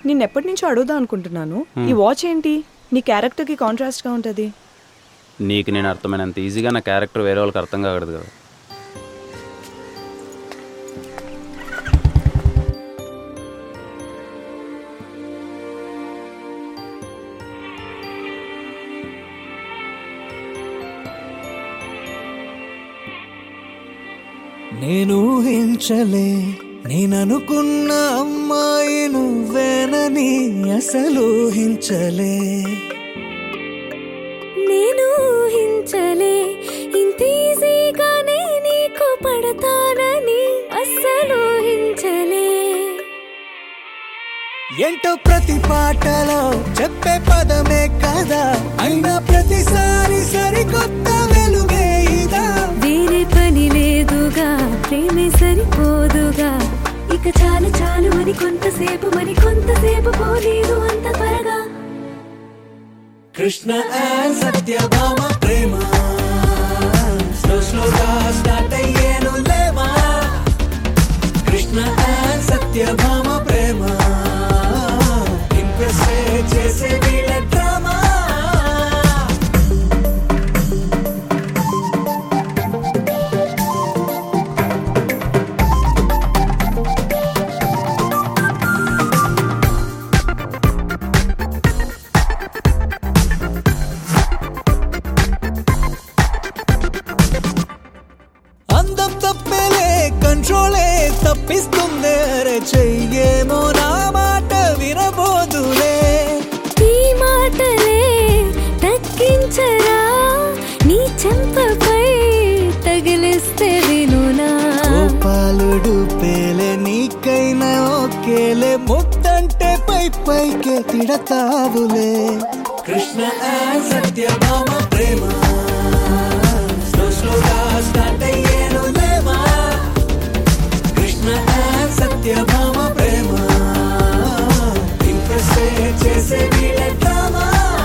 నిన్న ఎప్పటి నుంచో అడుగుదాం అనుకుంటున్నాను ఈ వాచ్ ఏంటి నీ క్యారెక్టర్ కి కాంట్రాస్ట్ గా ఉంటది నీకు నేను అర్థమైనంత ఈజీగా నా క్యారెక్టర్ వేరే వాళ్ళకి అర్థం కాకూడదు కదా నేను ఊహించలే నేననుకున్న అమ్మాయి నువ్వేనని అసలు ఊహించలే నేను ఊహించలే ఇంత ఈజీగానే నీకు పడతానని అస్సలు ఊహించలే ఏంటో ప్రతి పాటలో చెప్పే పదమే కదా అయినా ప్రతిసారి సరికొత్త వెలుగే ఇదా వేరే పని లేదుగా ప్రేమే సరిపోదుగా ఇక చాలు చాలు అని కొంతసేపు మరి కొంతసేపు పోలేదు అంత త్వరగా కృష్ణ అండ్ సత్యభామ ప్రేమ స్లో స్లోగా స్టార్ట్ అయ్యేను లేమా కృష్ణ అండ్ సత్యభామ ప్రేమ ఇంప్రెస్ చేసే వీళ్ళ డ్రామా అందం తప్పేలే కంట్రోలే తప్పిస్తుంది అరే చెయ్యేమో నా మాట వినబోదులే ఈ మాటలే తగ్గించరా నీ చెంపపై తగిలిస్తే వినునా గోపాలుడు పేలే నీకైనా ఓకేలే ముద్దంటే పై పైకే తిడతావులే కృష్ణ అండ్ సత్యభామ ప్రేమ స్లో స్లోగా స్టార్ట్ అయ్యేను లేమా కృష్ణ అండ్ సత్యభామ ప్రేమ ఇంప్రెస్ చేసే వీళ్ళ డ్రామా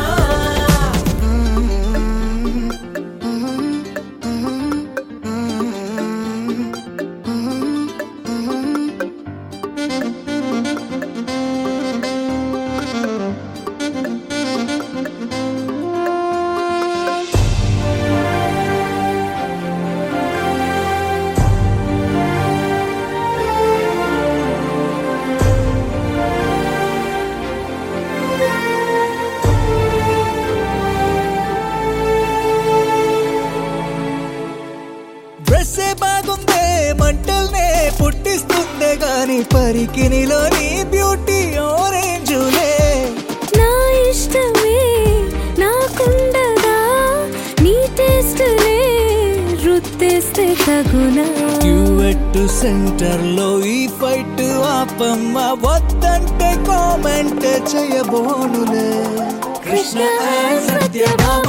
డ్రెస్సే బాగుందే మంటల్నే పుట్టిస్తుందే గాని పరికినిలో నీ బ్యూటీ ఆరెంజులే నా ఇష్టమే నాకుండదా నీ టేస్ట్లే రుత్తేస్తే తగునా డ్యూయట్ సెంటర్ లో ఈ ఫైట్ ఆపమ్మ వద్దంటే కామెంట్ చేయబోనులే కృష్ణ అండ్ సత్యభామ